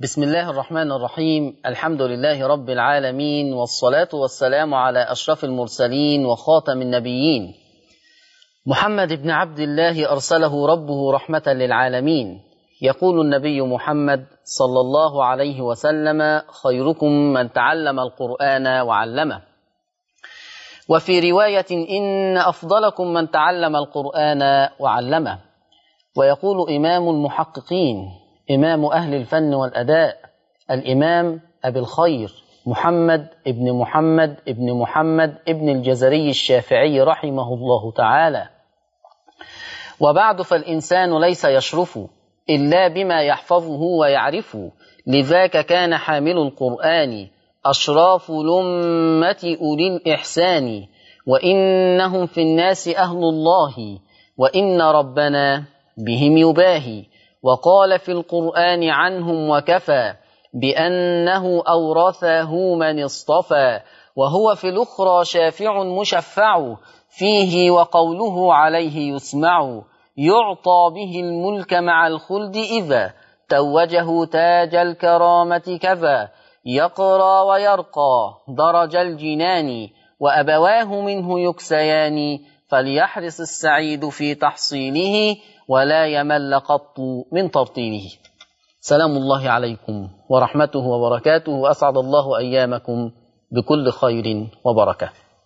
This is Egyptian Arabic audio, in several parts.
بسم الله الرحمن الرحيم الحمد لله رب العالمين والصلاة والسلام على أشرف المرسلين وخاتم النبيين محمد بن عبد الله أرسله ربه رحمة للعالمين يقول النبي محمد صلى الله عليه وسلم خيركم من تعلم القرآن وعلمه وفي رواية إن أفضلكم من تعلم القرآن وعلمه ويقول إمام المحققين إمام أهل الفن والأداء الإمام أبي الخير محمد ابن محمد ابن محمد ابن الجزري الشافعي رحمه الله تعالى وبعد فالإنسان ليس يشرف إلا بما يحفظه ويعرف لذاك كان حامل القرآن أشراف لمة أولي الإحسان وإنهم في الناس أهل الله وإن ربنا بهم يباهي وقال في القرآن عنهم وكفى بأنه أورثه من اصطفى وهو في الأخرى شافع مشفع فيه وقوله عليه يسمع يعطى به الملك مع الخلد إذا توجه تاج الكرامة كذا يقرى ويرقى درج الجنان وأبواه منه يكسيان فليحرص السعيد في تحصيله ولا يمل قط من ترطيله سلام الله عليكم ورحمته وبركاته وأسعد الله أيامكم بكل خير وبركة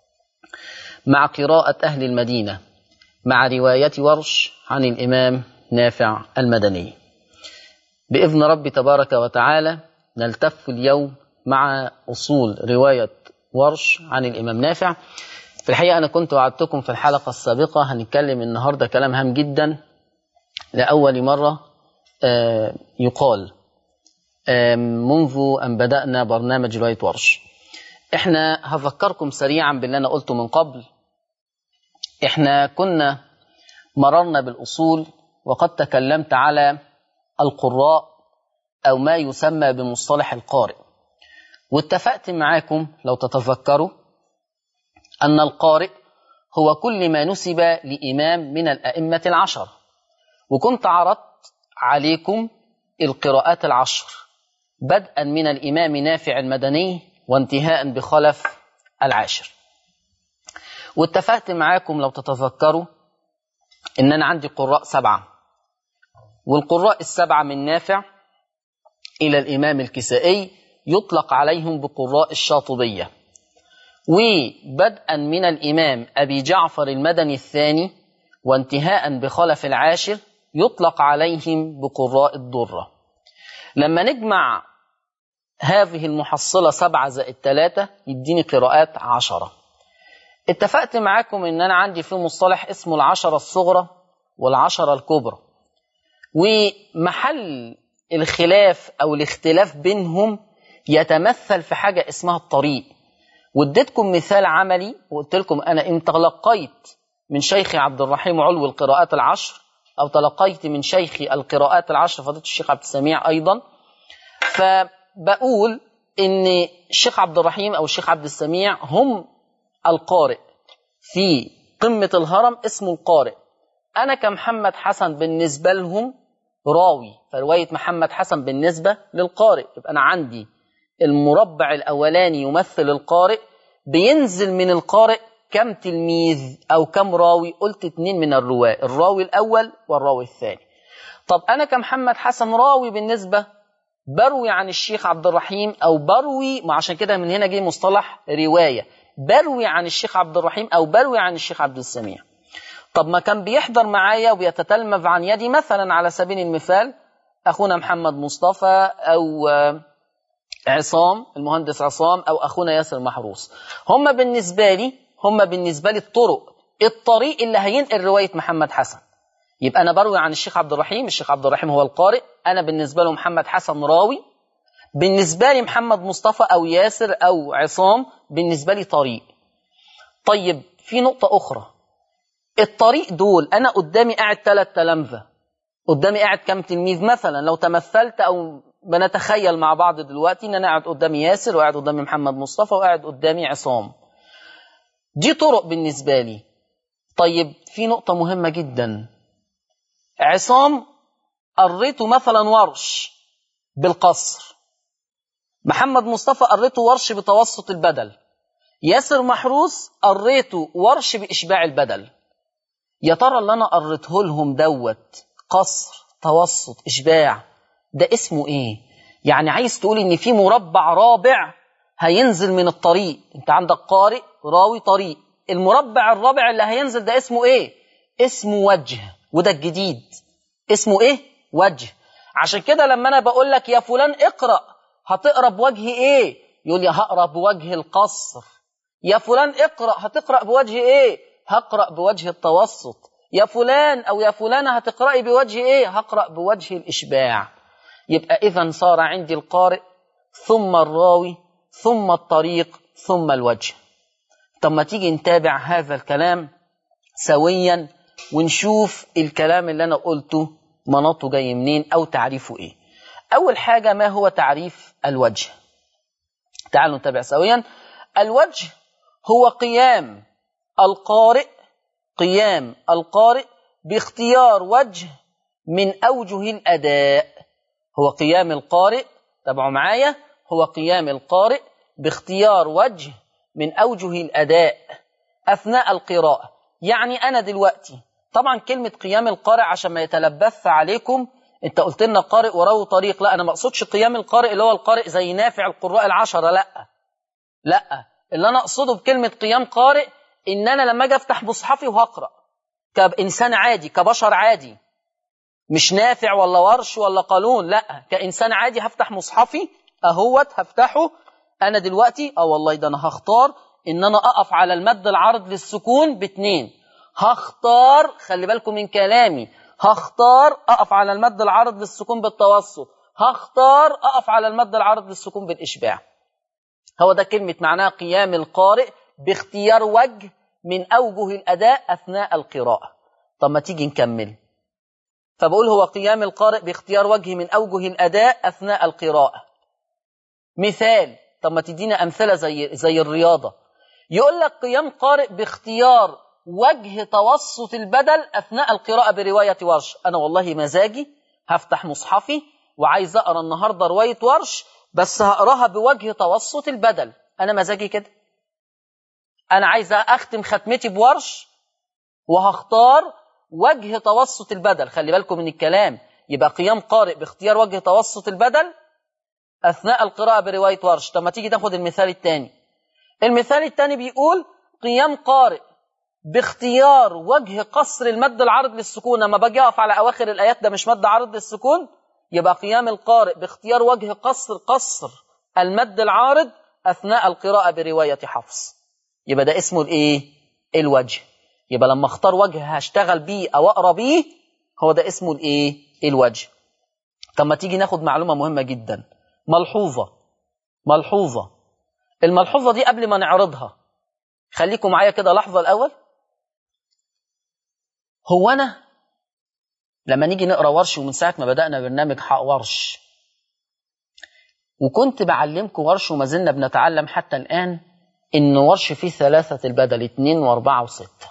مع قراءة أهل المدينة مع رواية ورش عن الإمام نافع المدني بإذن رب تبارك وتعالى نلتف اليوم مع أصول رواية ورش عن الإمام نافع في الحقيقة أنا كنت وعدتكم في الحلقة السابقة هنتكلم النهاردة كلام هام جدا لأول مرة يقال منذ أن بدأنا برنامج رواية ورش احنا هفكركم سريعا باللي أنا قلته من قبل احنا كنا مررنا بالأصول وقد تكلمت على القراء أو ما يسمى بمصطلح القارئ واتفقت معاكم لو تتذكروا أن القارئ هو كل ما نسب لإمام من الأئمة العشر وكنت عرضت عليكم القراءات العشر بدءا من الإمام نافع المدني وانتهاء بخلف العاشر واتفقت معاكم لو تتذكروا ان انا عندي قراء سبعه والقراء السبعه من نافع الى الامام الكسائي يطلق عليهم بقراء الشاطبيه وبدءا من الامام ابي جعفر المدني الثاني وانتهاء بخلف العاشر يطلق عليهم بقراء الدره لما نجمع هذه المحصله سبعه زائد ثلاثه يديني قراءات عشره اتفقت معاكم ان انا عندي في مصطلح اسمه العشرة الصغرى والعشرة الكبرى ومحل الخلاف او الاختلاف بينهم يتمثل في حاجة اسمها الطريق واديتكم مثال عملي وقلت لكم انا ان تلقيت من شيخي عبد الرحيم علو القراءات العشر او تلقيت من شيخي القراءات العشر فضيله الشيخ عبد السميع ايضا فبقول ان الشيخ عبد الرحيم او الشيخ عبد السميع هم القارئ في قمة الهرم اسمه القارئ أنا كمحمد حسن بالنسبة لهم راوي فرواية محمد حسن بالنسبة للقارئ يبقى أنا عندي المربع الأولاني يمثل القارئ بينزل من القارئ كم تلميذ أو كم راوي قلت اتنين من الرواة الراوي الأول والراوي الثاني طب أنا كمحمد حسن راوي بالنسبة بروي عن الشيخ عبد الرحيم أو بروي ما عشان كده من هنا جه مصطلح رواية بروي عن الشيخ عبد الرحيم او بروي عن الشيخ عبد السميع طب ما كان بيحضر معايا وبيتتلمذ عن يدي مثلا على سبيل المثال اخونا محمد مصطفى او عصام المهندس عصام او اخونا ياسر محروس هم بالنسبه لي هم بالنسبه لي الطرق الطريق اللي هينقل روايه محمد حسن يبقى انا بروي عن الشيخ عبد الرحيم الشيخ عبد الرحيم هو القارئ انا بالنسبه له محمد حسن راوي بالنسبة لي محمد مصطفى أو ياسر أو عصام بالنسبة لي طريق طيب في نقطة أخرى الطريق دول أنا قدامي قاعد ثلاث تلامذة قدامي قاعد كم تلميذ مثلا لو تمثلت أو بنتخيل مع بعض دلوقتي إن أنا قاعد قدامي ياسر وقاعد قدامي محمد مصطفى وقاعد قدامي عصام دي طرق بالنسبة لي طيب في نقطة مهمة جدا عصام قريته مثلا ورش بالقصر محمد مصطفى قريته ورش بتوسط البدل ياسر محروس قريته ورش بإشباع البدل يا ترى اللي أنا قريته لهم دوت قصر توسط إشباع ده اسمه إيه؟ يعني عايز تقول إن في مربع رابع هينزل من الطريق أنت عندك قارئ راوي طريق المربع الرابع اللي هينزل ده اسمه إيه؟ اسمه وجه وده الجديد اسمه إيه؟ وجه عشان كده لما أنا بقول لك يا فلان اقرأ هتقرأ بوجه إيه؟ يقول لي هقرأ بوجه القصر يا فلان اقرأ هتقرأ بوجه إيه؟ هقرأ بوجه التوسط يا فلان أو يا فلانة هتقرأي بوجه إيه؟ هقرأ بوجه الإشباع يبقى إذا صار عندي القارئ ثم الراوي ثم الطريق ثم الوجه طب ما تيجي نتابع هذا الكلام سويا ونشوف الكلام اللي أنا قلته مناطه جاي منين أو تعريفه إيه أول حاجة ما هو تعريف الوجه تعالوا نتابع سويا الوجه هو قيام القارئ قيام القارئ باختيار وجه من أوجه الأداء هو قيام القارئ تابعوا معايا هو قيام القارئ باختيار وجه من أوجه الأداء أثناء القراءة يعني أنا دلوقتي طبعا كلمة قيام القارئ عشان ما يتلبث عليكم انت قلت لنا قارئ وراوي طريق لا انا ما اقصدش قيام القارئ اللي هو القارئ زي نافع القراء العشرة لا لا اللي انا اقصده بكلمة قيام قارئ ان انا لما اجي افتح مصحفي وهقرا كانسان عادي كبشر عادي مش نافع ولا ورش ولا قانون لا كانسان عادي هفتح مصحفي اهوت هفتحه انا دلوقتي اه والله ده انا هختار ان انا اقف على المد العرض للسكون باتنين هختار خلي بالكم من كلامي هختار اقف على المد العرض للسكون بالتوسط هختار اقف على المد العرض للسكون بالاشباع هو ده كلمة معناها قيام القارئ باختيار وجه من أوجه الأداء أثناء القراءة طب ما تيجي نكمل فبقول هو قيام القارئ باختيار وجه من أوجه الأداء أثناء القراءة مثال طب ما تدينا أمثلة زي, زي الرياضة يقول لك قيام قارئ باختيار وجه توسط البدل أثناء القراءة برواية ورش أنا والله مزاجي هفتح مصحفي وعايز أقرأ النهاردة رواية ورش بس هقراها بوجه توسط البدل أنا مزاجي كده أنا عايز أختم ختمتي بورش وهختار وجه توسط البدل خلي بالكم من الكلام يبقى قيام قارئ باختيار وجه توسط البدل أثناء القراءة برواية ورش طب ما تيجي تاخد المثال الثاني المثال الثاني بيقول قيام قارئ باختيار وجه قصر المد العرض للسكون لما باجي اقف على اواخر الايات ده مش مد عرض للسكون يبقى قيام القارئ باختيار وجه قصر قصر المد العارض اثناء القراءه بروايه حفص يبقى ده اسمه الايه الوجه يبقى لما اختار وجه هشتغل بيه او اقرا بيه هو ده اسمه الايه الوجه طب ما تيجي ناخد معلومه مهمه جدا ملحوظه ملحوظه الملحوظه دي قبل ما نعرضها خليكم معايا كده لحظه الاول هو انا لما نيجي نقرا ورش ومن ساعه ما بدانا برنامج حق ورش وكنت بعلمكم ورش وما زلنا بنتعلم حتى الان ان ورش فيه ثلاثه البدل اتنين واربعه وسته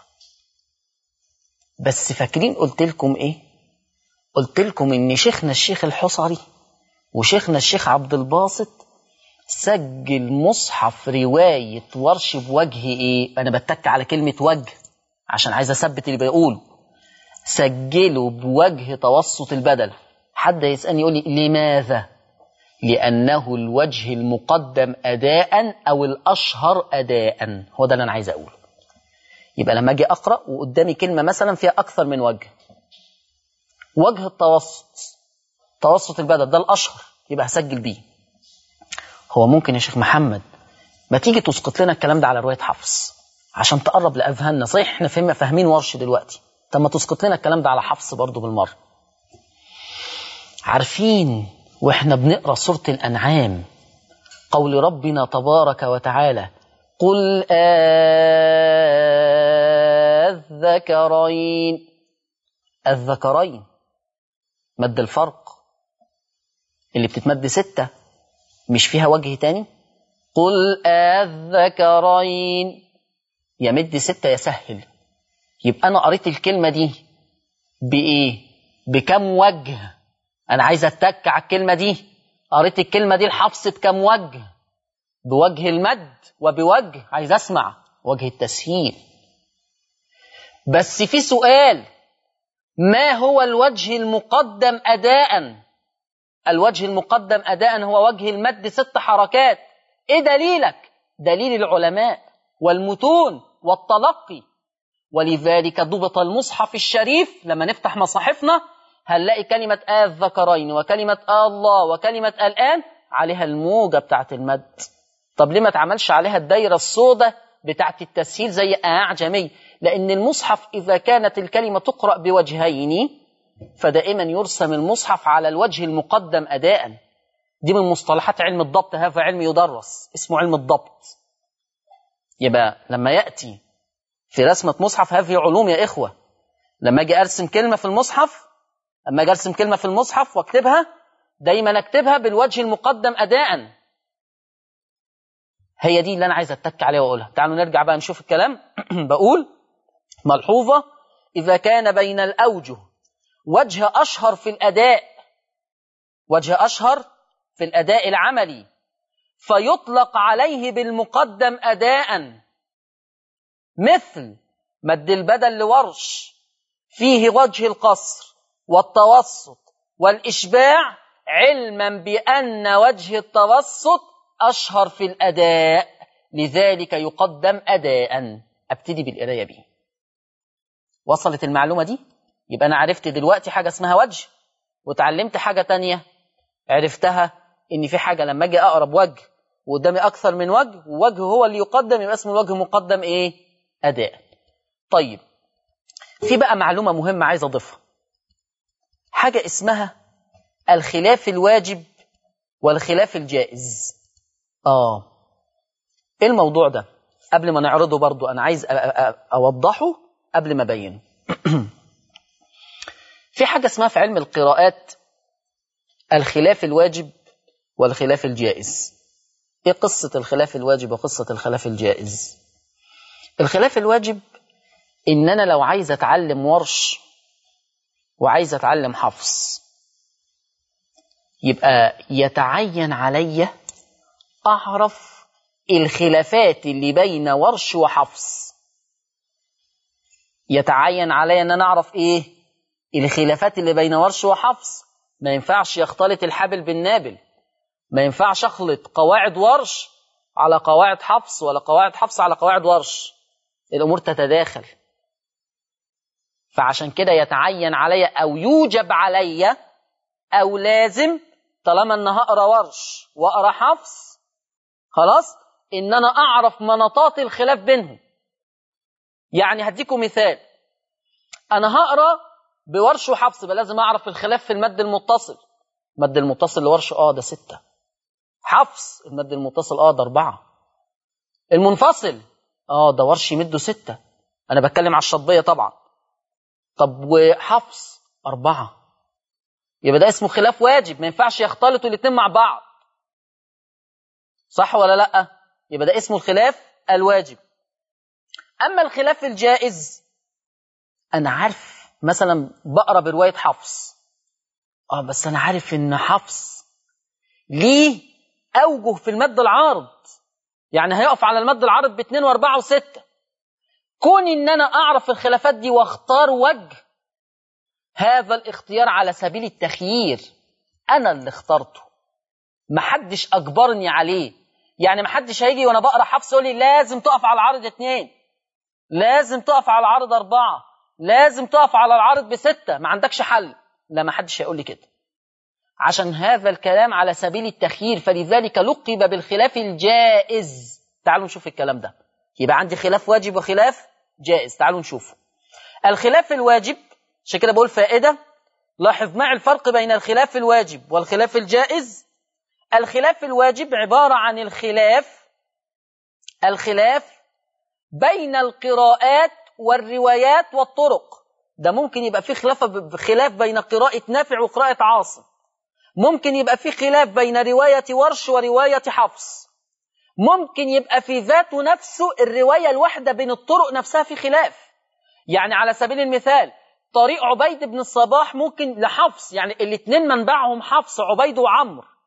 بس فاكرين قلت لكم ايه قلت لكم ان شيخنا الشيخ الحصري وشيخنا الشيخ عبد الباسط سجل مصحف روايه ورش بوجه ايه انا بتك على كلمه وجه عشان عايز اثبت اللي بيقوله سجلوا بوجه توسط البدل حد يسألني يقول لي لماذا لأنه الوجه المقدم أداء أو الأشهر أداء هو ده اللي أنا عايز أقوله يبقى لما أجي أقرأ وقدامي كلمة مثلا فيها أكثر من وجه وجه التوسط توسط البدل ده الأشهر يبقى هسجل بيه هو ممكن يا شيخ محمد ما تيجي تسقط لنا الكلام ده على رواية حفص عشان تقرب لأذهاننا صحيح احنا فهم فاهمين ورش دلوقتي طب ما تسقط لنا الكلام ده على حفص برضه بالمرة عارفين واحنا بنقرا سورة الأنعام قول ربنا تبارك وتعالى قل الذكرين الذكرين مد الفرق اللي بتتمد ستة مش فيها وجه تاني قل الذكرين يا مد ستة يا سهل يبقى أنا قريت الكلمة دي بإيه؟ بكم وجه؟ أنا عايز أتك على الكلمة دي قريت الكلمة دي الحفص بكم وجه بوجه المد وبوجه عايز اسمع وجه التسهيل بس في سؤال ما هو الوجه المقدم أداء الوجه المقدم أداء هو وجه المد ست حركات إيه دليلك دليل العلماء والمتون والتلقي ولذلك ضبط المصحف الشريف لما نفتح مصاحفنا هنلاقي كلمة آه الذكرين وكلمة آه الله وكلمة الآن عليها الموجة بتاعت المد طب ليه ما تعملش عليها الدايرة السوداء بتاعت التسهيل زي أعجمي لأن المصحف إذا كانت الكلمة تقرأ بوجهين فدائما يرسم المصحف على الوجه المقدم أداء دي من مصطلحات علم الضبط هذا علم يدرس اسمه علم الضبط يبقى لما يأتي في رسمة مصحف هذه علوم يا إخوة لما أجي أرسم كلمة في المصحف لما أجي أرسم كلمة في المصحف وأكتبها دايما أكتبها بالوجه المقدم أداء هي دي اللي أنا عايز أتك عليها وأقولها تعالوا نرجع بقى نشوف الكلام بقول ملحوظة إذا كان بين الأوجه وجه أشهر في الأداء وجه أشهر في الأداء العملي فيطلق عليه بالمقدم أداء مثل مد البدل لورش فيه وجه القصر والتوسط والإشباع علما بأن وجه التوسط أشهر في الأداء لذلك يقدم أداء أبتدي بالقراية به وصلت المعلومة دي يبقى أنا عرفت دلوقتي حاجة اسمها وجه وتعلمت حاجة تانية عرفتها إن في حاجة لما أجي أقرب وجه وقدامي أكثر من وجه ووجه هو اللي يقدم يبقى اسم الوجه مقدم إيه؟ أداء طيب في بقى معلومة مهمة عايز أضيفها حاجة اسمها الخلاف الواجب والخلاف الجائز آه إيه الموضوع ده قبل ما نعرضه برضو أنا عايز أوضحه قبل ما أبينه في حاجة اسمها في علم القراءات الخلاف الواجب والخلاف الجائز ايه قصة الخلاف الواجب وقصة الخلاف الجائز الخلاف الواجب ان انا لو عايز اتعلم ورش وعايز اتعلم حفص يبقى يتعين علي اعرف الخلافات اللي بين ورش وحفص يتعين علي ان انا اعرف ايه الخلافات اللي بين ورش وحفص ما ينفعش يختلط الحبل بالنابل ما ينفعش اخلط قواعد ورش على قواعد حفص ولا قواعد حفص على قواعد ورش الامور تتداخل فعشان كده يتعين علي او يوجب علي او لازم طالما ان هقرا ورش واقرا حفص خلاص ان انا اعرف مناطات الخلاف بينهم يعني هديكم مثال انا هقرا بورش وحفص يبقى لازم اعرف الخلاف في المد المتصل المد المتصل لورش اه ده ستة حفص المد المتصل اه ده أربعة المنفصل اه ده ورش يمده ستة أنا بتكلم على الشطبية طبعا طب وحفص أربعة يبقى ده اسمه خلاف واجب ما ينفعش يختلطوا الاتنين مع بعض صح ولا لأ يبقى ده اسمه الخلاف الواجب أما الخلاف الجائز أنا عارف مثلا بقرا برواية حفص اه بس أنا عارف إن حفص ليه أوجه في المد العارض يعني هيقف على المد العارض باثنين واربعة وستة كون إن أنا أعرف الخلافات دي واختار وجه هذا الاختيار على سبيل التخيير أنا اللي اخترته محدش أجبرني عليه يعني محدش هيجي وأنا بقرا حفص يقول لي لازم تقف على العارض اتنين لازم تقف على العارض أربعة لازم تقف على العارض بستة ما عندكش حل لا ما حدش هيقول لي كده عشان هذا الكلام على سبيل التخيير فلذلك لقب بالخلاف الجائز تعالوا نشوف الكلام ده يبقى عندي خلاف واجب وخلاف جائز تعالوا نشوفه الخلاف الواجب عشان كده بقول فائدة لاحظ معي الفرق بين الخلاف الواجب والخلاف الجائز الخلاف الواجب عبارة عن الخلاف الخلاف بين القراءات والروايات والطرق ده ممكن يبقى في خلاف خلاف بين قراءة نافع وقراءة عاصم ممكن يبقى في خلاف بين رواية ورش ورواية حفص ممكن يبقى في ذاته نفسه الرواية الواحدة بين الطرق نفسها في خلاف يعني على سبيل المثال طريق عبيد بن الصباح ممكن لحفص يعني الاثنين منبعهم حفص عبيد وعمرو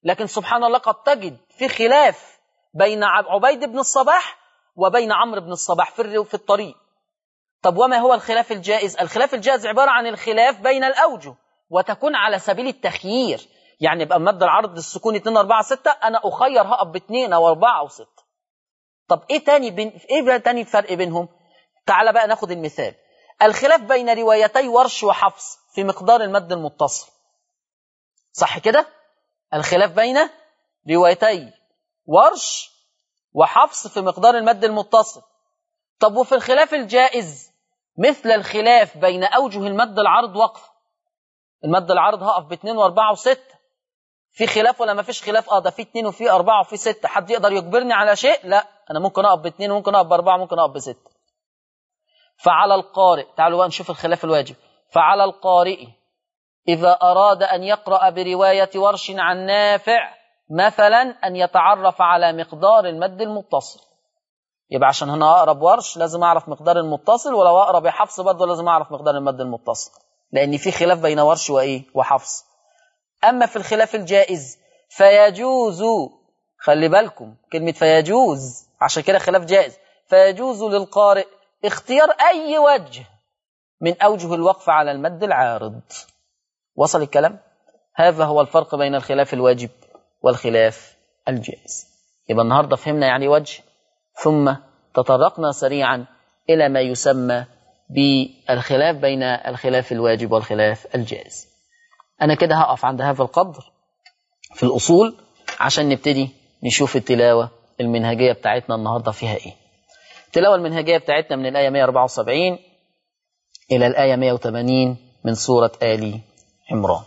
لكن سبحان الله قد تجد في خلاف بين عبيد بن الصباح وبين عمرو بن الصباح في في الطريق طب وما هو الخلاف الجائز الخلاف الجائز عبارة عن الخلاف بين الأوجه وتكون على سبيل التخيير يعني يبقى مد العرض السكون 2 4 6 انا اخير هقف باثنين او اربعه او سته طب ايه تاني بين ايه بقى تاني الفرق بينهم تعال بقى ناخد المثال الخلاف بين روايتي ورش وحفص في مقدار المد المتصل صح كده الخلاف بين روايتي ورش وحفص في مقدار المد المتصل طب وفي الخلاف الجائز مثل الخلاف بين اوجه المد العرض وقف المد العرض هقف باثنين واربعه وسته في خلاف ولا ما فيش خلاف اه ده في اثنين وفي اربعه وفي سته حد يقدر يجبرني على شيء لا انا ممكن اقف باثنين وممكن اقف باربعه ممكن اقف بسته فعلى القارئ تعالوا بقى نشوف الخلاف الواجب فعلى القارئ اذا اراد ان يقرا بروايه ورش عن نافع مثلا ان يتعرف على مقدار المد المتصل يبقى عشان هنا اقرب ورش لازم اعرف مقدار المتصل ولو اقرب حفص برضه لازم اعرف مقدار المد المتصل لان في خلاف بين ورش وايه وحفص اما في الخلاف الجائز فيجوز خلي بالكم كلمه فيجوز عشان كده خلاف جائز فيجوز للقارئ اختيار اي وجه من اوجه الوقف على المد العارض وصل الكلام هذا هو الفرق بين الخلاف الواجب والخلاف الجائز يبقى النهارده فهمنا يعني وجه ثم تطرقنا سريعا الى ما يسمى بالخلاف بين الخلاف الواجب والخلاف الجائز أنا كده هقف عند هذا القدر في الأصول عشان نبتدي نشوف التلاوة المنهجية بتاعتنا النهاردة فيها إيه التلاوة المنهجية بتاعتنا من الآية 174 إلى الآية 180 من سورة آل عمران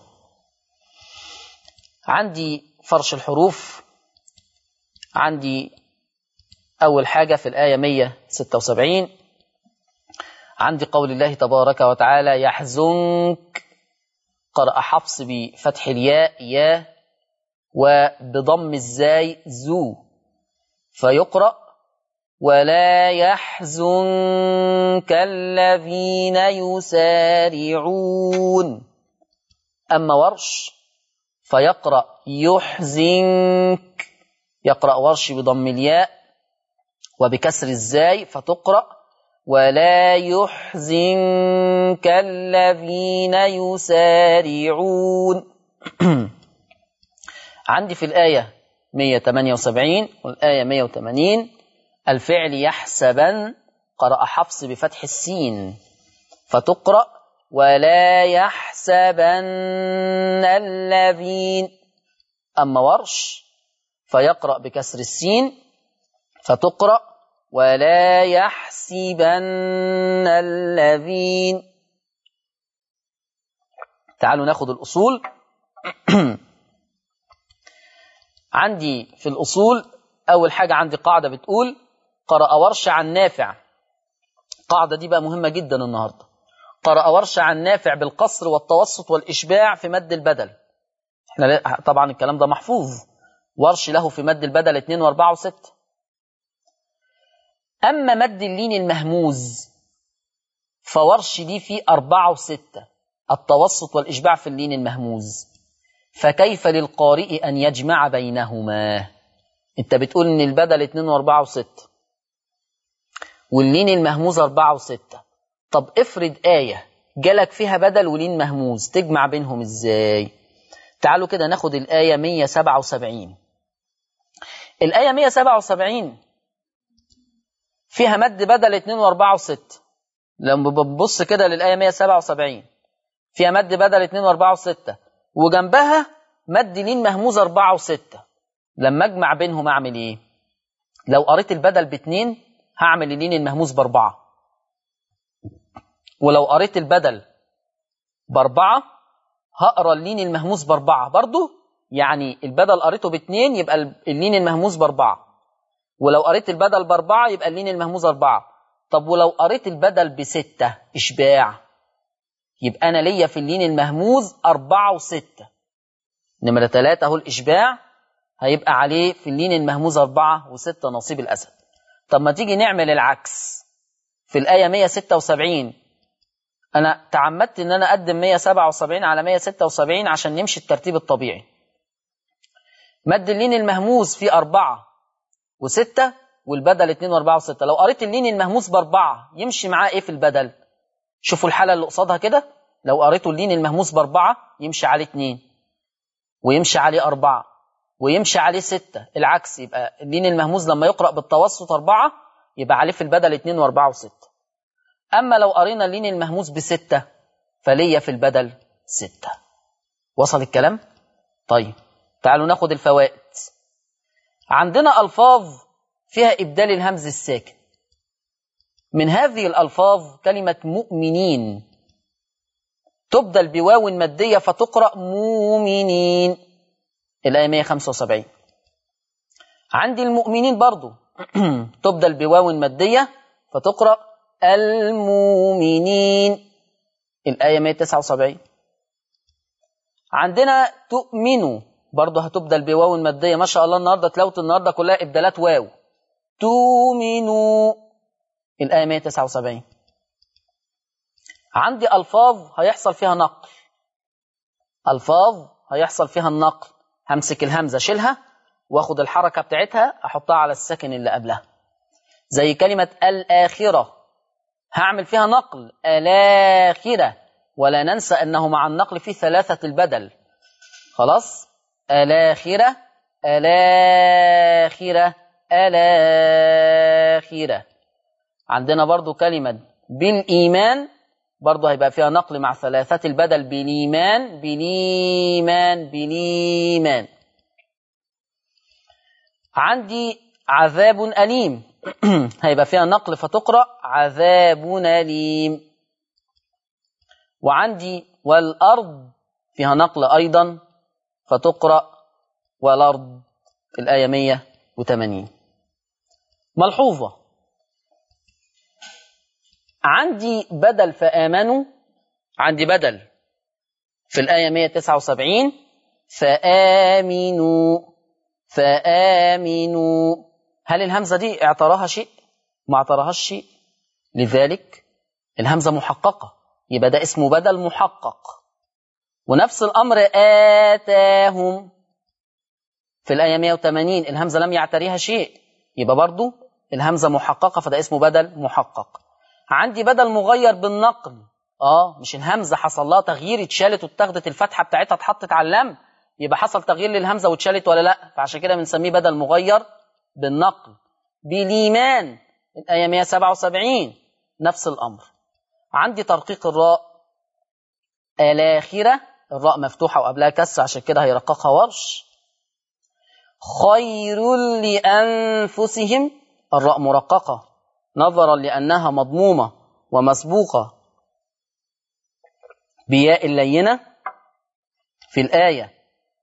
عندي فرش الحروف عندي أول حاجة في الآية 176 عندي قول الله تبارك وتعالى يحزنك قرأ حفص بفتح الياء يا وبضم الزاي زو فيقرأ ولا يحزنك الذين يسارعون أما ورش فيقرأ يحزنك يقرأ ورش بضم الياء وبكسر الزاي فتقرأ ولا يحزنك الذين يسارعون عندي في الآية 178 والآية 180 الفعل يحسبا قرأ حفص بفتح السين فتقرأ ولا يحسبن الذين أما ورش فيقرأ بكسر السين فتقرأ ولا يحسبن الذين تعالوا ناخد الأصول عندي في الأصول أول حاجة عندي قاعدة بتقول قرأ ورش عن نافع القاعدة دي بقى مهمة جدا النهاردة قرأ ورش عن نافع بالقصر والتوسط والإشباع في مد البدل احنا طبعا الكلام ده محفوظ ورش له في مد البدل 2 و4 و6 أما مد اللين المهموز فورش دي فيه أربعة وستة التوسط والإشباع في اللين المهموز فكيف للقارئ أن يجمع بينهما أنت بتقول إن البدل اتنين وأربعة وستة واللين المهموز أربعة وستة طب افرض آية جالك فيها بدل ولين مهموز تجمع بينهم إزاي تعالوا كده ناخد الآية 177 الآية 177 فيها مد بدل 2 و4 و6 لما بنبص كده للآية 177 فيها مد بدل 2 و4 و6 وجنبها مد لين مهموز 4 و6 لما اجمع بينهم اعمل ايه لو قريت البدل باتنين هعمل اللين المهموز باربعة ولو قريت البدل باربعة هقرا اللين المهموز باربعة برضو يعني البدل قريته باتنين يبقى اللين المهموز باربعة ولو قريت البدل باربعة يبقى اللين المهموز أربعة طب ولو قريت البدل بستة إشباع يبقى أنا ليا في اللين المهموز أربعة وستة نمرة ثلاثة أهو الإشباع هيبقى عليه في اللين المهموز أربعة وستة نصيب الأسد طب ما تيجي نعمل العكس في الآية 176 أنا تعمدت إن أنا أقدم 177 على 176 عشان نمشي الترتيب الطبيعي مد اللين المهموس فيه أربعة وستة والبدل اتنين وأربعة وستة لو قريت اللين المهموس بأربعة يمشي معاه إيه في البدل شوفوا الحالة اللي قصادها كده لو قريتوا اللين المهموس بأربعة يمشي عليه اتنين ويمشي عليه أربعة ويمشي عليه ستة العكس يبقى اللين المهموس لما يقرأ بالتوسط أربعة يبقى عليه في البدل اتنين وأربعة وستة أما لو قرينا اللين المهموس بستة فليا في البدل ستة وصل الكلام؟ طيب تعالوا ناخد الفوائد عندنا ألفاظ فيها إبدال الهمز الساكن من هذه الألفاظ كلمة مؤمنين تبدل بواو مادية فتقرأ مؤمنين الآية 175 عندي المؤمنين برضو تبدل بواو مادية فتقرأ المؤمنين الآية 179 عندنا تؤمنوا برضه هتبدل بواو مادية ما شاء الله النهاردة تلاوة النهاردة كلها إبدالات واو تؤمنوا الآية 179 عندي ألفاظ هيحصل فيها نقل ألفاظ هيحصل فيها النقل همسك الهمزة شيلها واخد الحركة بتاعتها أحطها على السكن اللي قبلها زي كلمة الآخرة هعمل فيها نقل الآخرة ولا ننسى أنه مع النقل فيه ثلاثة البدل خلاص الآخرة الآخرة الآخرة عندنا برضو كلمة بالإيمان برضو هيبقى فيها نقل مع ثلاثة البدل بالإيمان بالإيمان بالإيمان عندي عذاب أليم هيبقى فيها نقل فتقرأ عذاب أليم وعندي والأرض فيها نقل أيضا فتقرأ والأرض الآية 180 ملحوظة عندي بدل فآمنوا عندي بدل في الآية 179 فآمنوا فآمنوا هل الهمزة دي اعتراها شيء؟ ما اعتراهاش شيء لذلك الهمزة محققة يبقى ده اسمه بدل محقق ونفس الأمر آتاهم في الآية 180 الهمزة لم يعتريها شيء يبقى برضو الهمزة محققة فده اسمه بدل محقق عندي بدل مغير بالنقل اه مش الهمزة حصل لها تغيير اتشالت واتاخدت الفتحة بتاعتها اتحطت على اللم يبقى حصل تغيير للهمزة واتشالت ولا لا فعشان كده بنسميه بدل مغير بالنقل بالإيمان الآية 177 نفس الأمر عندي ترقيق الراء الآخرة الراء مفتوحة وقبلها كسر عشان كده هيرققها ورش خير لأنفسهم الراء مرققة نظرا لأنها مضمومة ومسبوقة بياء اللينة في الآية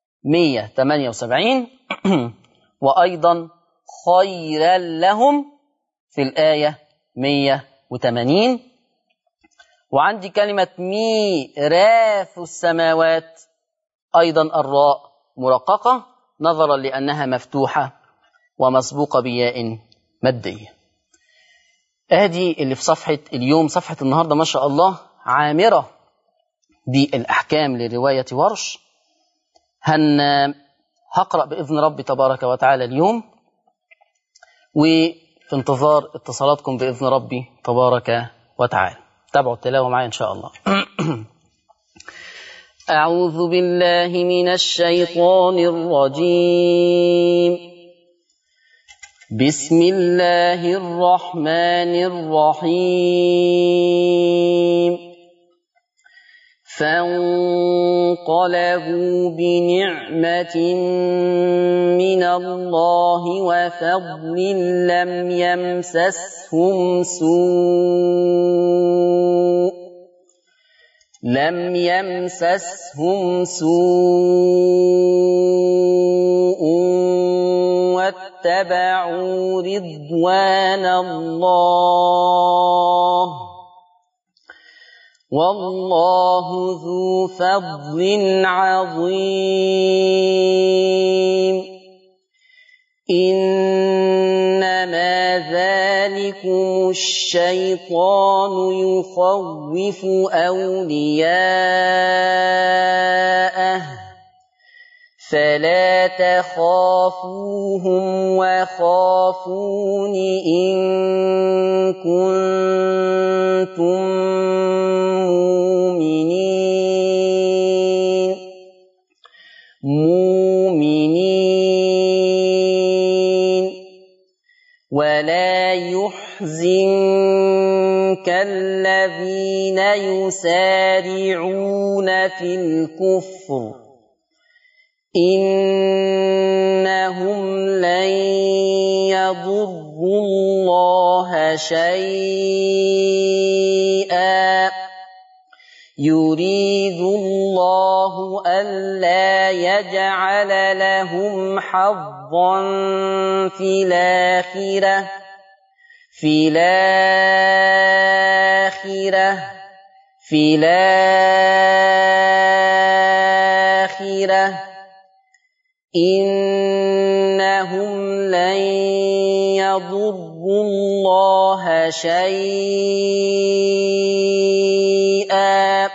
178 وأيضا خيرا لهم في الآية 180 وعندي كلمة ميراث السماوات أيضا الراء مرققة نظرا لأنها مفتوحة ومسبوقة بياء مادية ادي اللي في صفحة اليوم صفحة النهاردة ما شاء الله عامرة بالأحكام لرواية ورش هن هقرأ بإذن ربي تبارك وتعالى اليوم وفي انتظار اتصالاتكم بإذن ربي تبارك وتعالى تابعوا التلاوة معي إن شاء الله أعوذ بالله من الشيطان الرجيم بسم الله الرحمن الرحيم فانقلبوا بنعمة من الله وفضل لم يمسسهم سوء لم يمسسهم سوء واتبعوا رضوان الله والله ذو فضل عظيم إنما ذلكم الشيطان يخوف أولياءه فلا تخافوهم وخافون إن كنتم مؤمنين مؤمنين ولا يحزنك الذين يسارعون في الكفر إنهم لن يضروا الله شيئا يريد الله ألا يجعل لهم حظا في الآخرة في الآخرة في الآخرة إنهم لن يضروا الله شيئا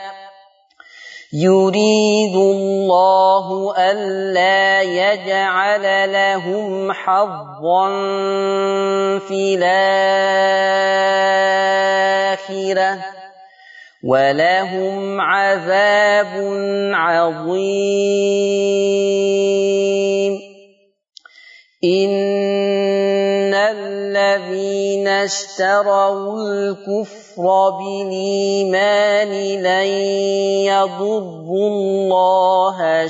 يريد الله ألا يجعل لهم حظا في الآخرة ولهم عذاب عظيم إن الذين اشتروا الكفر بالإيمان لن يضروا الله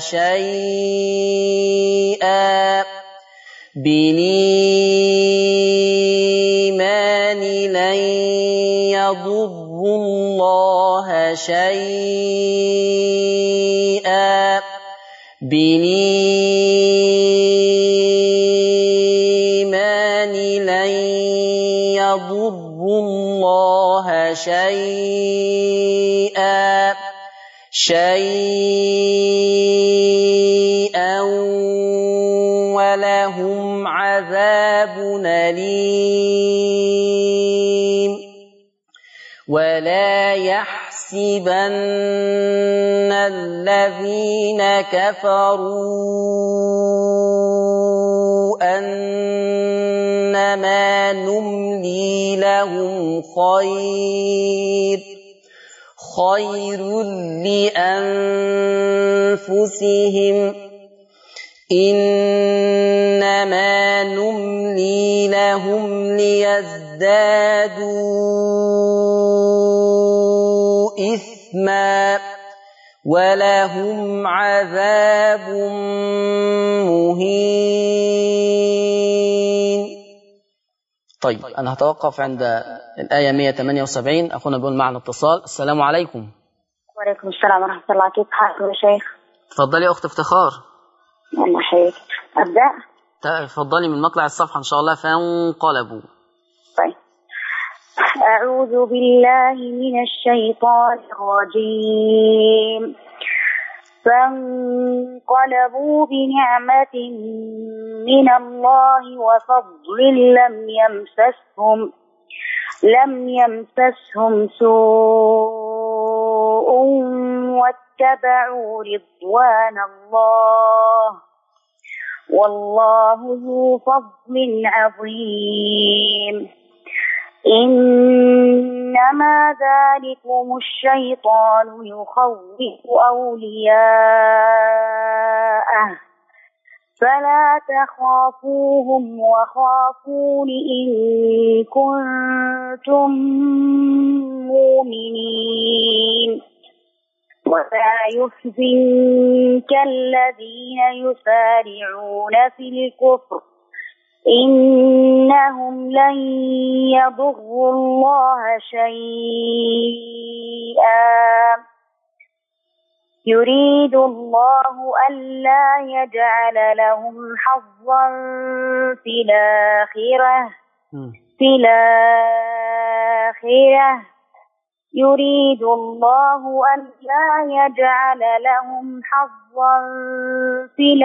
شيئا بالإيمان لن يضروا الله شيئا بالإيمان لن يضروا الله شيئا شيئا ولهم عذاب أليم ولا يحسبن الذين كفروا أنما نملي لهم خير خير لأنفسهم إنما نملي لهم ليزدادوا إثما ولهم عذاب مهين طيب أنا هتوقف عند الآية 178 أخونا بيقول معنا اتصال السلام عليكم وعليكم السلام ورحمة الله كيف حالكم يا شيخ؟ اتفضلي يا أخت افتخار الله يحييك أبدأ؟ اتفضلي من مطلع الصفحة إن شاء الله فانقلبوا طيب أعوذ بالله من الشيطان الرجيم فانقلبوا بنعمة من الله وفضل لم يمسسهم لم يمسسهم سوء واتبعوا رضوان الله والله ذو فضل عظيم إنما ذلكم الشيطان يخوف أولياءه فلا تخافوهم وخافون إن كنتم مؤمنين ولا يحزنك الذين يسارعون في الكفر إنهم لن يضروا الله شيئا يريد الله ألا يجعل لهم حظا في الآخرة في الآخرة يريد الله ألا يجعل لهم حظا في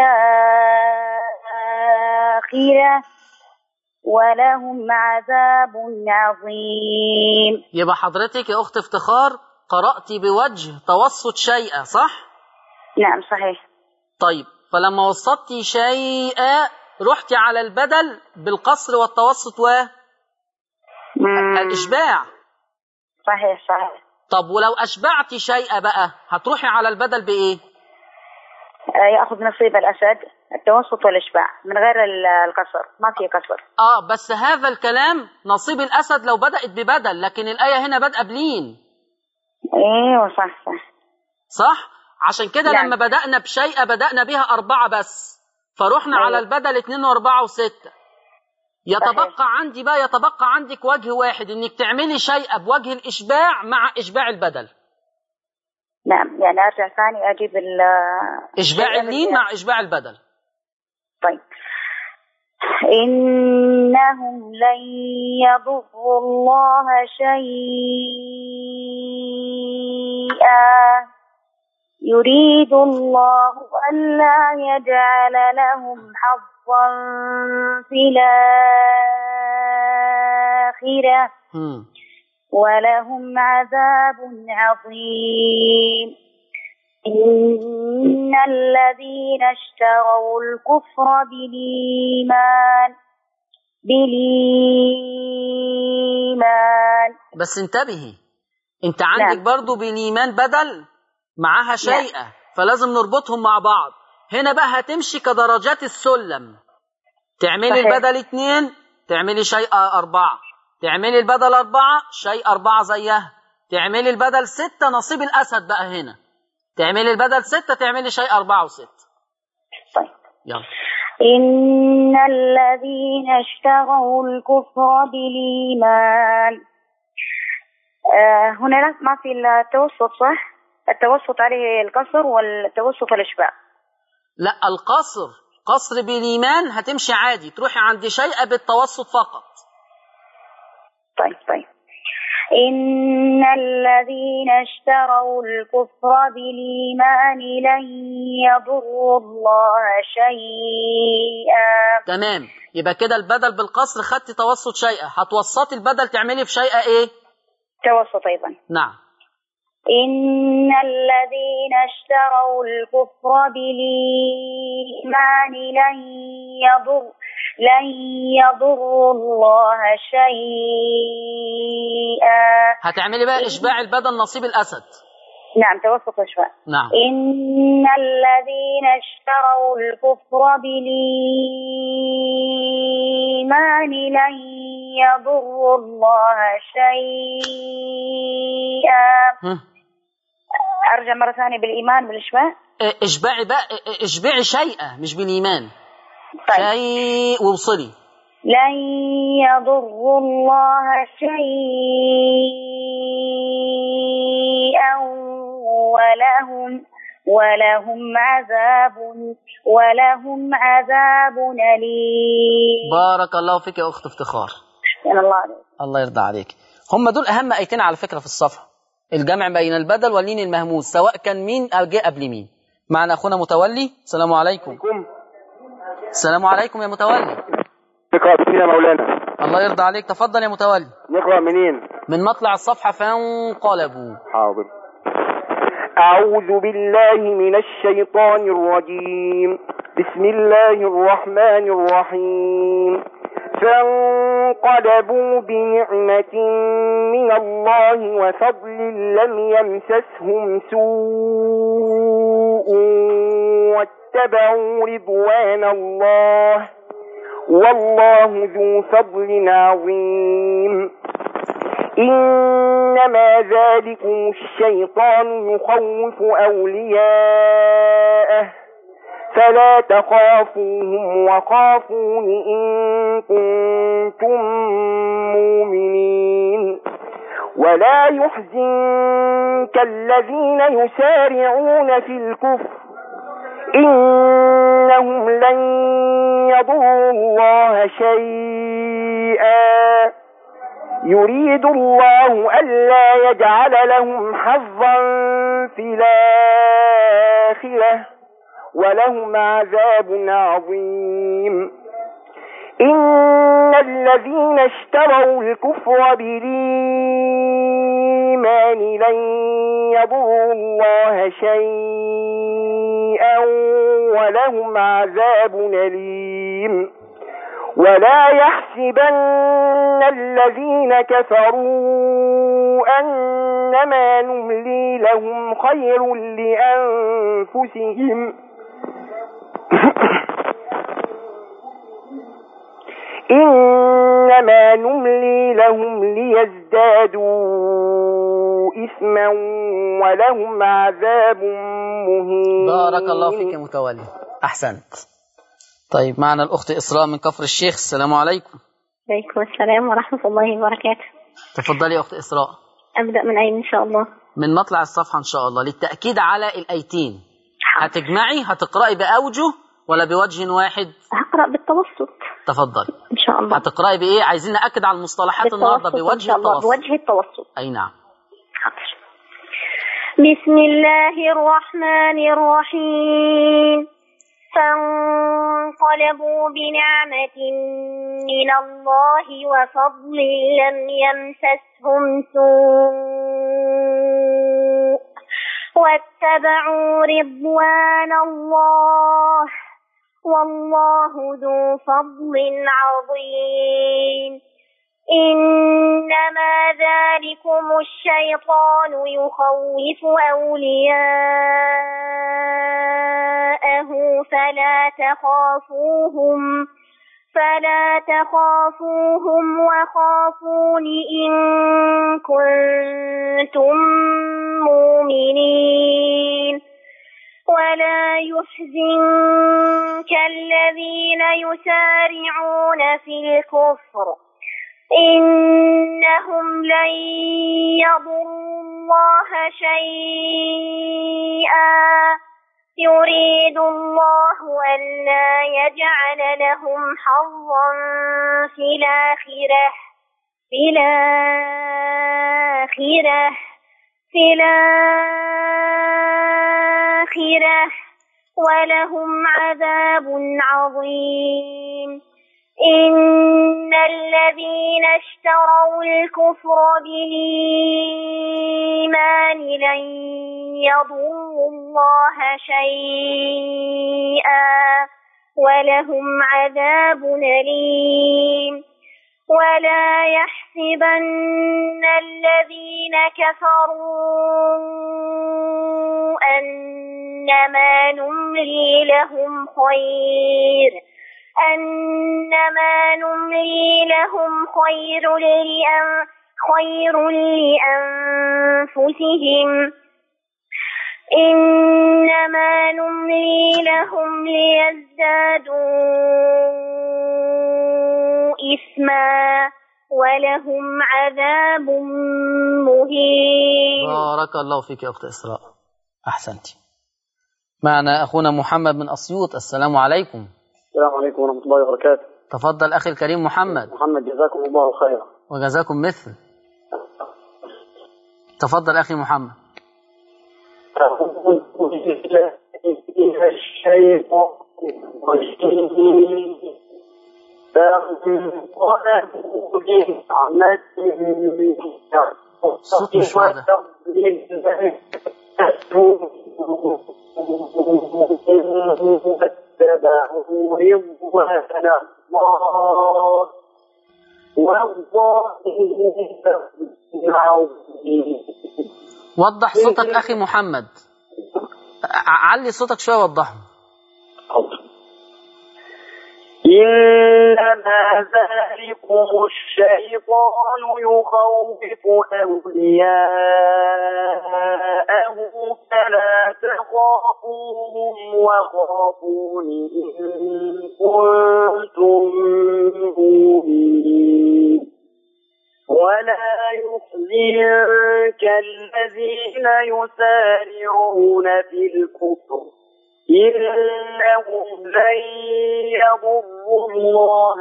الآخرة ولهم عذاب عظيم يبقى حضرتك يا أخت افتخار قرأتي بوجه توسط شيئا صح؟ نعم صحيح طيب فلما وسطتي شيئا رحتي على البدل بالقصر والتوسط مم. والإشباع صحيح صحيح طب ولو أشبعتي شيئا بقى هتروحي على البدل بإيه؟ آه، يأخذ نصيب الأسد التوسط والإشباع من غير ال- القصر ما في قصر آه بس هذا الكلام نصيب الأسد لو بدأت ببدل لكن الآية هنا بدأ بلين ايوه صح صح صح؟ عشان كده نعم. لما بدأنا بشيء بدأنا بها أربعة بس فروحنا أيوة. على البدل اتنين وأربعة وستة يتبقى عندي بقى يتبقى عندك وجه واحد انك تعملي شيء بوجه الاشباع مع اشباع البدل نعم يعني أرجع ثاني أجيب ال اشباع شيء اللين من- مع اشباع البدل طيب إنهم لن يضروا الله شيئا يريد الله ألا يجعل لهم حظا في الآخرة هم. ولهم عذاب عظيم إن الذين اشتروا الكفر بالإيمان بالإيمان بس انتبهي انت عندك نعم. برضو بالايمان بدل معاها شيئا فلازم نربطهم مع بعض هنا بقى هتمشي كدرجات السلم تعملي صحيح. البدل اتنين تعملي شيء أربعة تعملي البدل أربعة شيء أربعة زيها تعملي البدل ستة نصيب الأسد بقى هنا تعملي البدل ستة تعملي شيء أربعة وستة طيب يلا إن الذين اشتروا الكفر بالإيمان آه هنا لا ما في التوسط صح؟ التوسط عليه القصر والتوسط الإشباع لا القصر قصر بالإيمان هتمشي عادي تروحي عند شيء بالتوسط فقط طيب طيب إن الذين اشتروا الكفر بالإيمان لن يضروا الله شيئا تمام يبقى كده البدل بالقصر خدتي توسط شيئا هتوسطي البدل تعملي في شيئا ايه توسط أيضا نعم إن الذين اشتروا الكفر بالإيمان لن يضر لن يضروا الله شيئا هتعملي بقى اشباع البدل نصيب الاسد نعم توسط شوي نعم إن الذين اشتروا الكفر بالإيمان لن يضروا الله شيئا هم. أرجع مرة ثانية بالإيمان بالإشباع اه، اشبعي بقى اه، اشبعي شيئا مش بالايمان طيب شيء ووصلي لن يضروا الله شيئا ولهم ولهم عذاب ولهم عذاب أليم بارك الله فيك يا اخت افتخار شكرا الله عليك الله يرضى عليك هم دول اهم ايتين على فكره في الصفحه الجمع بين البدل واللين المهموس سواء كان مين او جه قبل مين معنا اخونا متولي السلام عليكم عليكم السلام عليكم يا متولي نقرأ منين يا مولانا الله يرضى عليك تفضل يا متولي نقرأ منين من مطلع الصفحه فانقلبوا حاضر أعوذ بالله من الشيطان الرجيم بسم الله الرحمن الرحيم فانقلبوا بنعمة من الله وفضل لم يمسسهم سوء واتبعوا رضوان الله والله ذو فضل عظيم إنما ذلكم الشيطان يخوف أولياءه فلا تخافوهم وخافون إن كنتم مؤمنين ولا يحزنك الذين يسارعون في الكفر إنهم لن يضروا الله شيئا يريد الله ألا يجعل لهم حظا في الآخرة ولهم عذاب عظيم إن الذين اشتروا الكفر بالإيمان لن يضروا الله شيئا ولهم عذاب أليم ولا يحسبن الذين كفروا أنما نملي لهم خير لأنفسهم إنما نملي لهم ليزدادوا إثما ولهم عذاب مهين بارك الله فيك يا متولي أحسنت طيب معنا الأخت إسراء من كفر الشيخ السلام عليكم عليكم السلام ورحمة الله وبركاته تفضلي يا أخت إسراء أبدأ من أين إن شاء الله من مطلع الصفحة إن شاء الله للتأكيد على الأيتين هتجمعي هتقرأي بأوجه ولا بوجه واحد هقرأ بالتوسط تفضلي إن شاء الله هتقرأي بإيه عايزين نأكد على المصطلحات النهاردة بالتوسط إن بوجه شاء الله التوسط بوجه التوسط أي نعم حاضر بسم الله الرحمن الرحيم فانقلبوا بنعمة من الله وفضل لم يمسسهم سوء واتبعوا رضوان الله والله ذو فضل عظيم إنما ذلكم الشيطان يخوف أولياءه فلا تخافوهم فلا تخافوهم وخافون إن كنتم مؤمنين ولا يحزنك الذين يسارعون في الكفر إنهم لن يضروا الله شيئا يريد الله ألا يجعل لهم حظا في الآخرة في الآخرة في الآخرة ولهم عذاب عظيم إن الذين اشتروا الكفر بالإيمان لن يضروا الله شيئا ولهم عذاب أليم ولا يحسبن الذين كفروا أنما نملي لهم خير أنما نملي لهم خير لأن خير لأنفسهم إنما نملي لهم ليزدادوا إثما ولهم عذاب مهين بارك الله فيك يا أخت إسراء أحسنت معنا أخونا محمد من أسيوط السلام عليكم السلام عليكم ورحمة الله وبركاته تفضل أخي الكريم محمد محمد جزاكم الله خيرا وجزاكم مثل تفضل أخي محمد أعوذ بالله من الشيطان الرجيم فانقلبوا بنعمة من الصوت مش واضح. واتبعوا رضوان الله والله عظيم وضح صوتك أخي محمد ع- علي صوتك شوية وضحه إنما ذلكم الشيطان يخوف أولياءه فلا تخافوهم وخافون إن كنتم مؤمنين ولا يحزنك الذين يسارعون في الكفر إنهم لن يضروا الله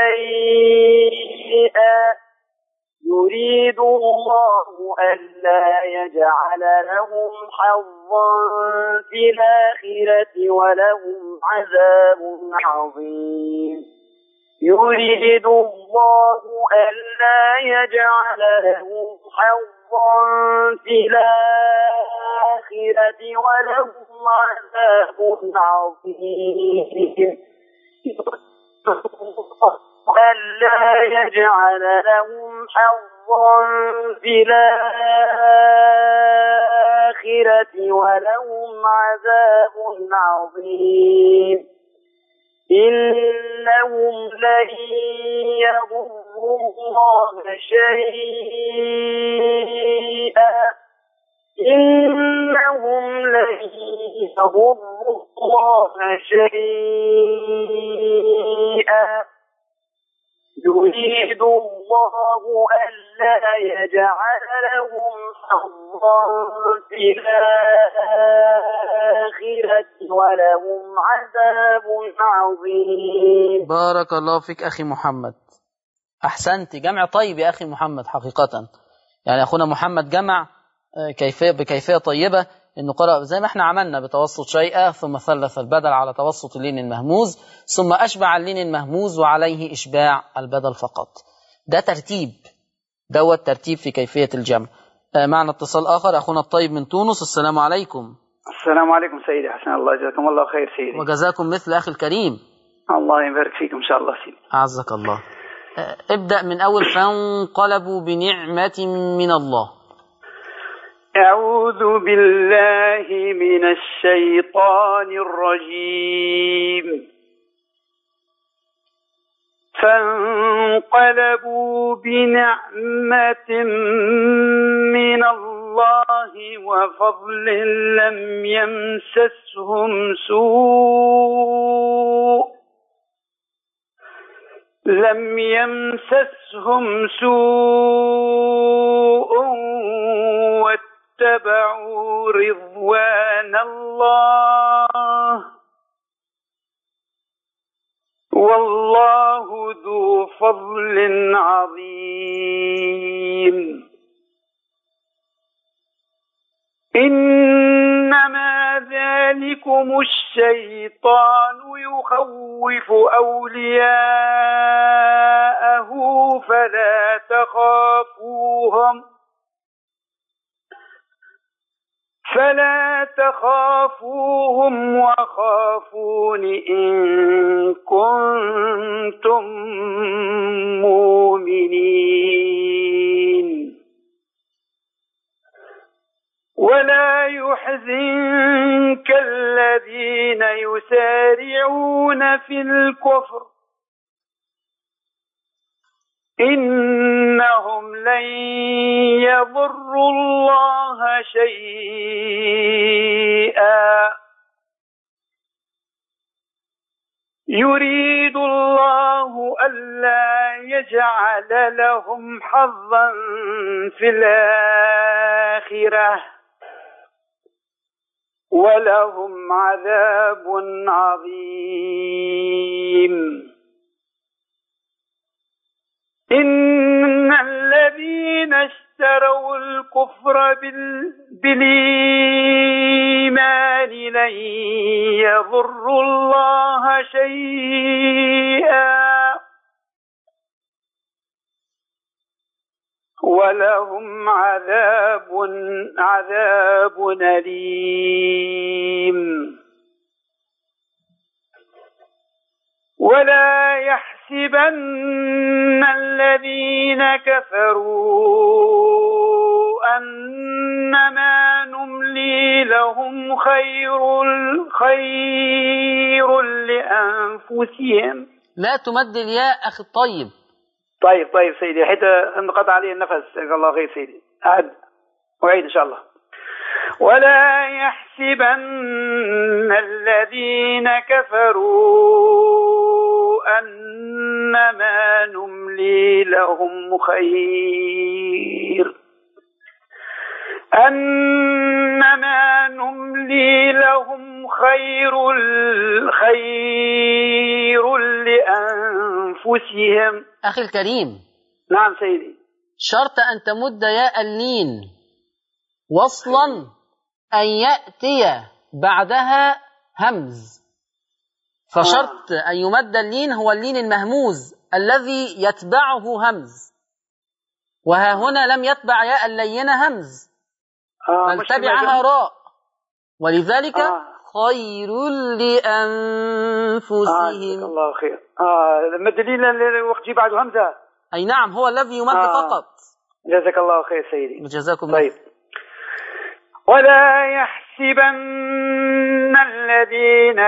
شيئا يريد الله ألا يجعل لهم حظا في الآخرة ولهم عذاب عظيم يريد الله ألا يجعل لهم حظا في الآخرة ولهم عذاب عظيم ألا يجعل لهم حظا في الآخرة ولهم عذاب عظيم إنهم لن يضروا الله شيئا إنهم لن يضروا الله شيئا يريد الله ألا يجعل لهم حظا في الآخرة ولهم عذاب عظيم بارك الله فيك أخي محمد أحسنت جمع طيب يا أخي محمد حقيقة يعني أخونا محمد جمع آه، كيفية بكيفية طيبة إنه قرأ زي ما احنا عملنا بتوسط شيئا ثم ثلث البدل على توسط اللين المهموز ثم أشبع اللين المهموز وعليه إشباع البدل فقط ده ترتيب دوت ترتيب في كيفية الجمع آه، معنا اتصال آخر أخونا الطيب من تونس السلام عليكم السلام عليكم سيدي حسن الله جزاكم الله خير سيدي وجزاكم مثل أخي الكريم الله يبارك فيكم ان شاء الله سيدي أعزك الله آه، ابدأ من أول فانقلبوا بنعمة من الله أعوذ بالله من الشيطان الرجيم فانقلبوا بنعمة من الله وفضل لم يمسسهم سوء لم يمسسهم سوء واتبعوا رضوان الله والله ذو فضل عظيم إنما ذلكم الشيطان يخوف أولياءه فلا تخافوهم فلا تخافوهم وخافون إن كنتم مؤمنين ولا يحزنك الذين يسارعون في الكفر إنهم لن يضروا الله شيئا يريد الله ألا يجعل لهم حظا في الآخرة ولهم عذاب عظيم إن الذين اشتروا الكفر بال... بالإيمان لن يضروا الله شيئا ولهم عذاب عذاب أليم ولا يحسبن الذين كفروا أنما نملي لهم خير خير لأنفسهم لا تمد الياء أخي الطيب طيب طيب سيدي حتى انقطع علي النفس جزاك الله خير سيدي أعد أعيد إن شاء الله ولا يحسبن الذين كفروا أنما نملي لهم خير أنما نملي لهم خير خير لأنفسهم أخي الكريم نعم سيدي شرط أن تمد ياء اللين وصلا أن يأتي بعدها همز فشرط أن يمد اللين هو اللين المهموز الذي يتبعه همز وها هنا لم يتبع ياء اللينة همز آه بل مش تبعها ما- راء ولذلك آه. خير آه لأنفسهم جزاك الله خير اه لما الدليل اللي وقت يجي بعده همزة أي نعم هو الذي يمد آه. فقط جزاك الله خير سيدي جزاكم الله طيب ولا يحسبن الذين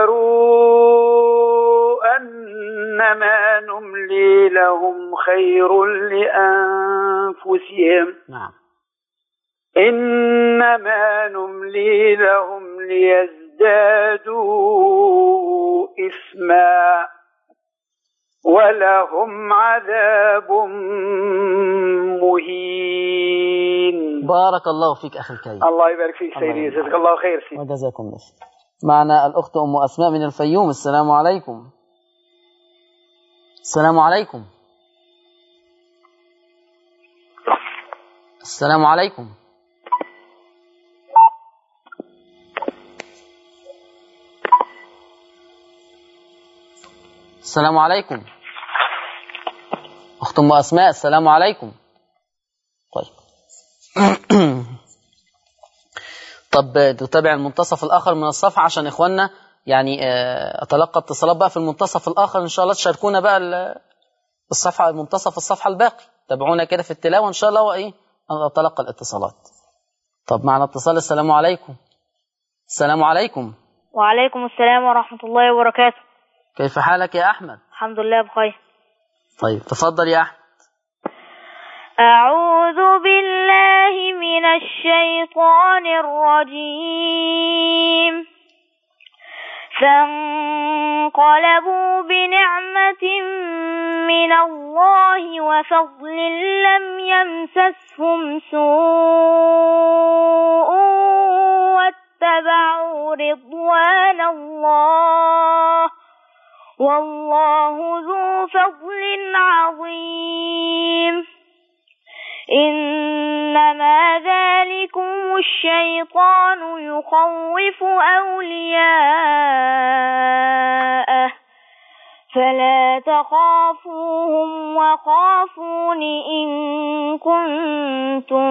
كفروا أنما نملي لهم خير لأنفسهم نعم إنما نملي لهم ليزدادوا إثما ولهم عذاب مهين بارك الله فيك أخي الكريم الله يبارك فيك الله سيدي يبارك جزاك الله خير سيدي وجزاكم الله خير. معنا الأخت أم أسماء من الفيوم السلام عليكم السلام عليكم السلام عليكم السلام عليكم أخت أم أسماء السلام عليكم طيب طب نتابع المنتصف الآخر من الصفحة عشان إخواننا يعني آه، أتلقى اتصالات بقى في المنتصف الآخر إن شاء الله تشاركونا بقى ال- الصفحة منتصف الصفحة الباقي تابعونا كده في التلاوة إن شاء الله وإيه أتلقى الاتصالات طب معنا اتصال السلام عليكم السلام عليكم وعليكم السلام ورحمة الله وبركاته كيف حالك يا أحمد الحمد لله بخير طيب تفضل يا أحمد أعوذ بالله من الشيطان الرجيم فانقلبوا بنعمة من الله وفضل لم يمسسهم سوء واتبعوا رضوان الله والله ذو فضل عظيم إنما ذلكم الشيطان يخوف أولياءه فلا تخافوهم وخافون إن كنتم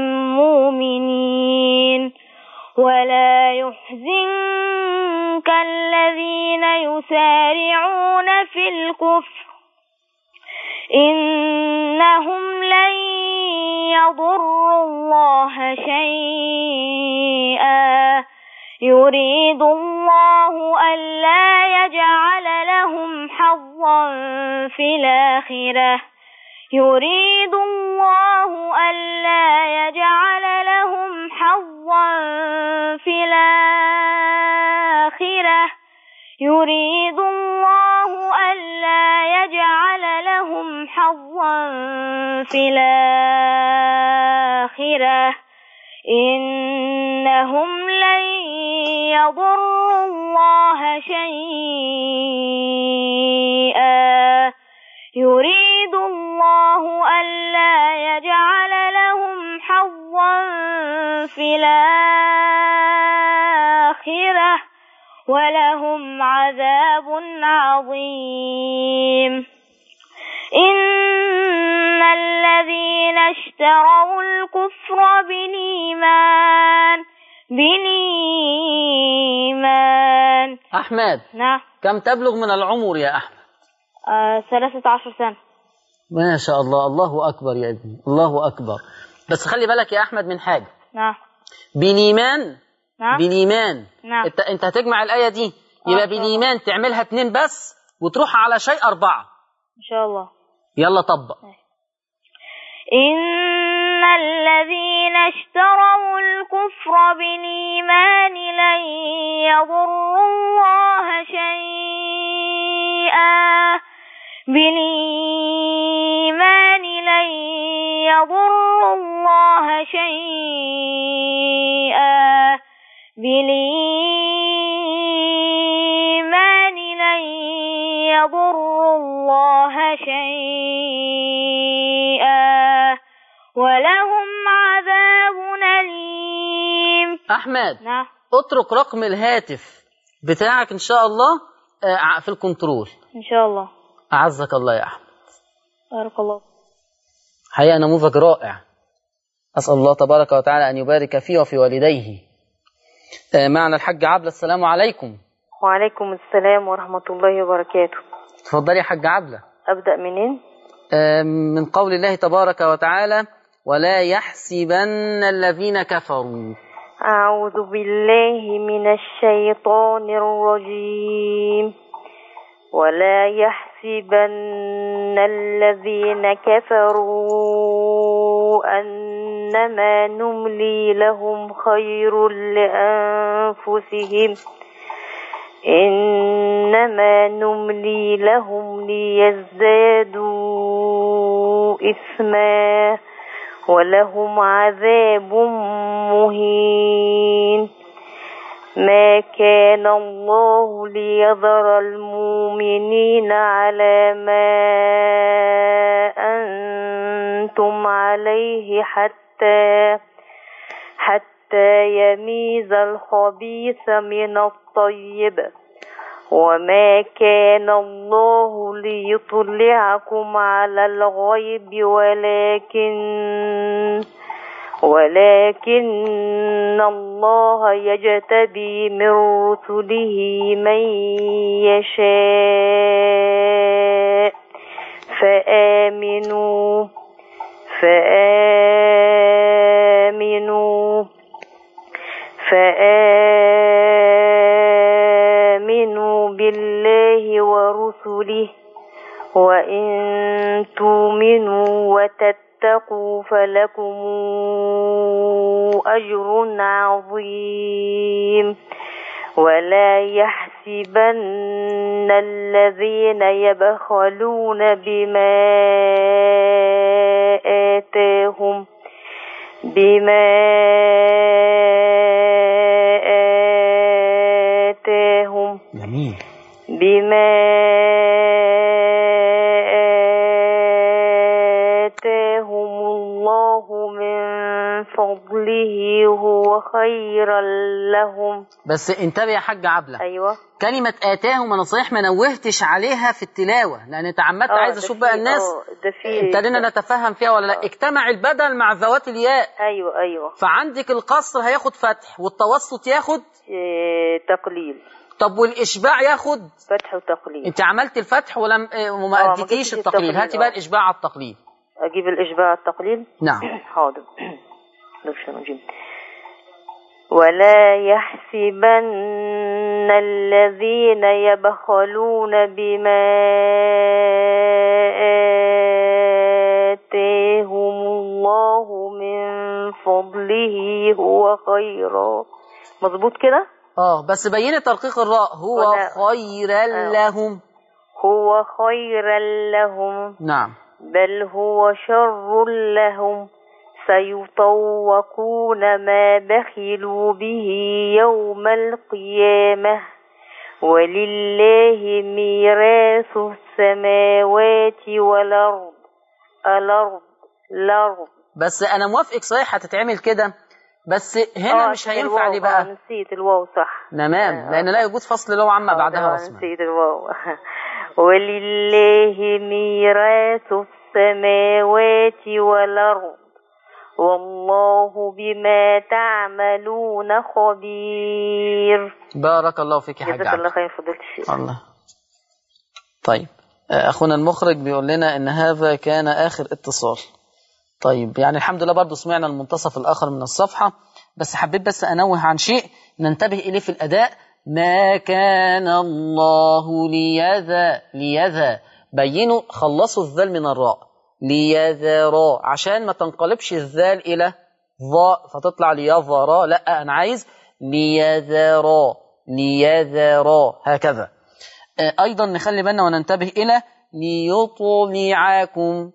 مؤمنين ولا يحزنك الذين يسارعون في الكفر إنهم لن يضروا الله شيئا يريد الله ألا يجعل لهم حظا في الآخرة يريد الله ألا يجعل لهم حظا في الآخرة يريد الله ألا يجعل لهم حظا في الآخرة إنهم لن يضروا الله شيئا يريد الله ألا يجعل لهم حظا في الآخرة ولهم عذاب عظيم إن الذين اشتروا الكفر بالإيمان بالإيمان أحمد نعم كم تبلغ من العمر يا أحمد آه ثلاثة عشر سنة ما شاء الله الله أكبر يا ابني الله أكبر بس خلي بالك يا أحمد من حاجة نعم بالإيمان نعم بالإيمان نعم. انت انت هتجمع الآية دي آه، يبقى إن شاء بالإيمان تعملها اتنين بس وتروح على شيء أربعة إن شاء الله يلا طبق إن الذين اشتروا الكفر بالإيمان لن يضروا الله شيئا بالإيمان لن يضروا الله شيئا بالإيمان لن يضروا الله شيئا ولهم عذاب أليم أحمد نعم اترك رقم الهاتف بتاعك إن شاء الله آه، في الكنترول إن شاء الله أعزك الله يا أحمد بارك الله حقيقة نموذج رائع أسأل الله تبارك وتعالى أن يبارك فيه وفي والديه آه، معنا الحاج عبلة السلام عليكم وعليكم السلام ورحمة الله وبركاته تفضلي يا حاج عبلة أبدأ منين؟ آه، من قول الله تبارك وتعالى ولا يحسبن الذين كفروا أعوذ بالله من الشيطان الرجيم ولا يحسبن الذين كفروا أنما نملي لهم خير لأنفسهم إنما نملي لهم ليزدادوا إثما ولهم عذاب مهين ما كان الله ليذر المؤمنين على ما أنتم عليه حتى حتى يميز الخبيث من الطيب وما كان الله ليطلعكم على الغيب ولكن ولكن الله يجتبي من رسله من يشاء فآمنوا فآمنوا فآمنوا بالله ورسله وإن تؤمنوا وتتقوا فلكم أجر عظيم ولا يحسبن الذين يبخلون بما آتاهم بما آتاهم جميل بما آتاهم الله من فضله هو خيرا لهم بس انتبه يا حاج عبلة أيوة كلمة آتاهم أنا صحيح ما نوهتش عليها في التلاوة لأن تعمدت عايز ده أشوف في- بقى الناس آه، ده في ابتدينا نتفهم فيها ولا لا اجتمع البدل مع ذوات الياء أيوة أيوة فعندك القصر هياخد فتح والتوسط ياخد إيه، تقليل طب والإشباع ياخد فتح وتقليل انت عملت الفتح ولم اه، آه، وما ما اديتيش جبتش التقليل التقليل، هاتي بقى آه. الإشباع على التقليل أجيب الإشباع التقليل نعم حاضر نفس الرجيم ولا يحسبن الذين يبخلون بما آتاهم الله من فضله هو خيرا مظبوط كده اه بس بيني ترقيق الراء هو ولا- خيرا آه. لهم هو خيرا لهم نعم بل هو شر لهم سيطوقون ما بخلوا به يوم القيامة ولله ميراث السماوات والأرض الأرض الأرض بس انا موافقك صحيح هتتعمل كده بس هنا آه، مش عشان هينفع الواو. ليه آه، بقى نسيت الواو صح تمام آه. لان لا يوجد فصل لو عما بعدها آه، واسمع نسيت الواو ولله ميراث السماوات والأرض والله بما تعملون خبير بارك الله فيك يا حاج جزاك عبد الله خير فضيلة الشيخ الله طيب آه، اخونا المخرج بيقول لنا ان هذا كان اخر اتصال طيب يعني الحمد لله برضو سمعنا المنتصف الاخر من الصفحه بس حبيت بس انوه عن شيء ننتبه اليه في الاداء ما كان الله ليذا ليذا بينوا خلصوا الذال من الراء ليذرا عشان ما تنقلبش الذال الى ظاء فتطلع ليذرا لا انا عايز ليذرا ليذرا هكذا آه، ايضا نخلي بالنا وننتبه الى ليطلعكم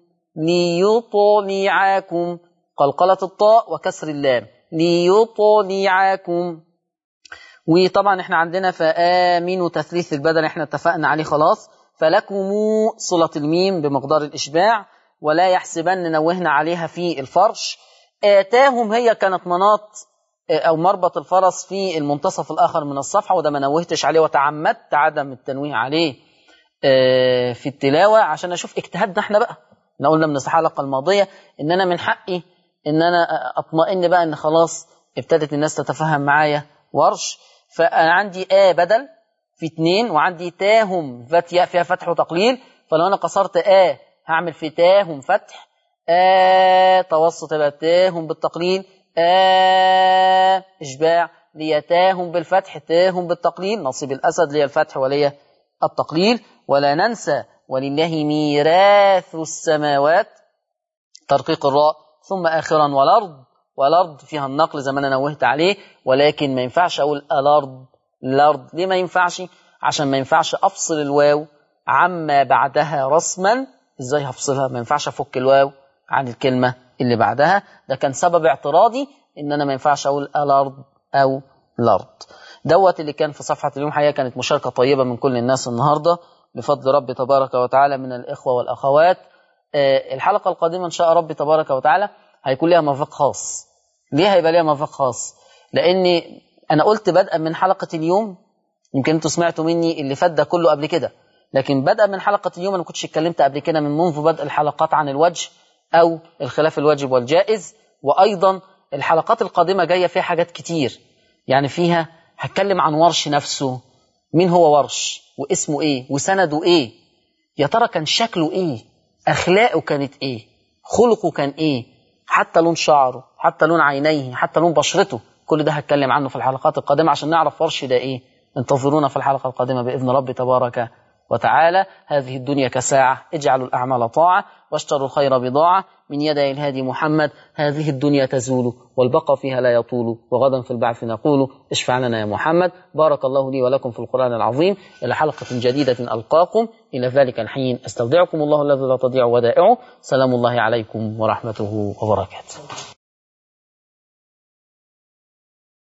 ليطلعكم قلقلة الطاء وكسر اللام ليطلعكم وطبعا احنا عندنا فآمنوا تثليث البدن احنا اتفقنا عليه خلاص فلكم صلة الميم بمقدار الإشباع ولا يحسبن نوهنا عليها في الفرش آتاهم هي كانت مناط آه، أو مربط الفرس في المنتصف الآخر من الصفحة وده ما نوهتش عليه وتعمدت عدم التنويه عليه آه، في التلاوة عشان أشوف اجتهادنا احنا بقى احنا قلنا من الحلقة الماضية إن أنا من حقي إن أنا أطمئن بقى إن خلاص ابتدت الناس تتفهم معايا ورش فأنا عندي آ بدل في اتنين وعندي تاهم فات ياء فيها فتح وتقليل فلو أنا قصرت آ هعمل في تاهم فتح آ توسط يبقى تاهم بالتقليل آ إشباع ليتاهم بالفتح تاهم بالتقليل نصيب الأسد لي الفتح ولي التقليل ولا ننسى ولله ميراث السماوات ترقيق الراء ثم آخرا والأرض والأرض فيها النقل زي ما أنا نوهت عليه ولكن ما ينفعش أقول الأرض الأرض ليه ما ينفعش عشان ما ينفعش أفصل الواو عما بعدها رسما إزاي هفصلها ما ينفعش أفك الواو عن الكلمة اللي بعدها ده كان سبب اعتراضي إن أنا ما ينفعش أقول الأرض أو الأرض دوت اللي كان في صفحة اليوم حقيقة كانت مشاركة طيبة من كل الناس النهاردة بفضل رب تبارك وتعالى من الإخوة والأخوات آه، الحلقة القادمة إن شاء رب تبارك وتعالى هيكون لها مفاق خاص ليه هيبقى ليها مفاق خاص لأن أنا قلت بدءا من حلقة اليوم يمكن أنتوا سمعتوا مني اللي فات ده كله قبل كده لكن بدءا من حلقة اليوم أنا كنتش اتكلمت قبل كده من منذ بدء الحلقات عن الوجه أو الخلاف الواجب والجائز وأيضا الحلقات القادمة جاية فيها حاجات كتير يعني فيها هتكلم عن ورش نفسه مين هو ورش واسمه ايه وسنده ايه يا ترى كان شكله ايه اخلاقه كانت ايه خلقه كان ايه حتى لون شعره حتى لون عينيه حتى لون بشرته كل ده هتكلم عنه في الحلقات القادمة عشان نعرف ورش ده ايه انتظرونا في الحلقة القادمة بإذن رب تبارك وتعالى هذه الدنيا كساعة اجعلوا الأعمال طاعة واشتروا الخير بضاعة من يدي الهادي محمد هذه الدنيا تزول والبقاء فيها لا يطول وغدا في البعث نقول اشفع لنا يا محمد بارك الله لي ولكم في القرآن العظيم إلى حلقة جديدة ألقاكم إلى ذلك الحين استودعكم الله الذي لا تضيع ودائعه سلام الله عليكم ورحمته وبركاته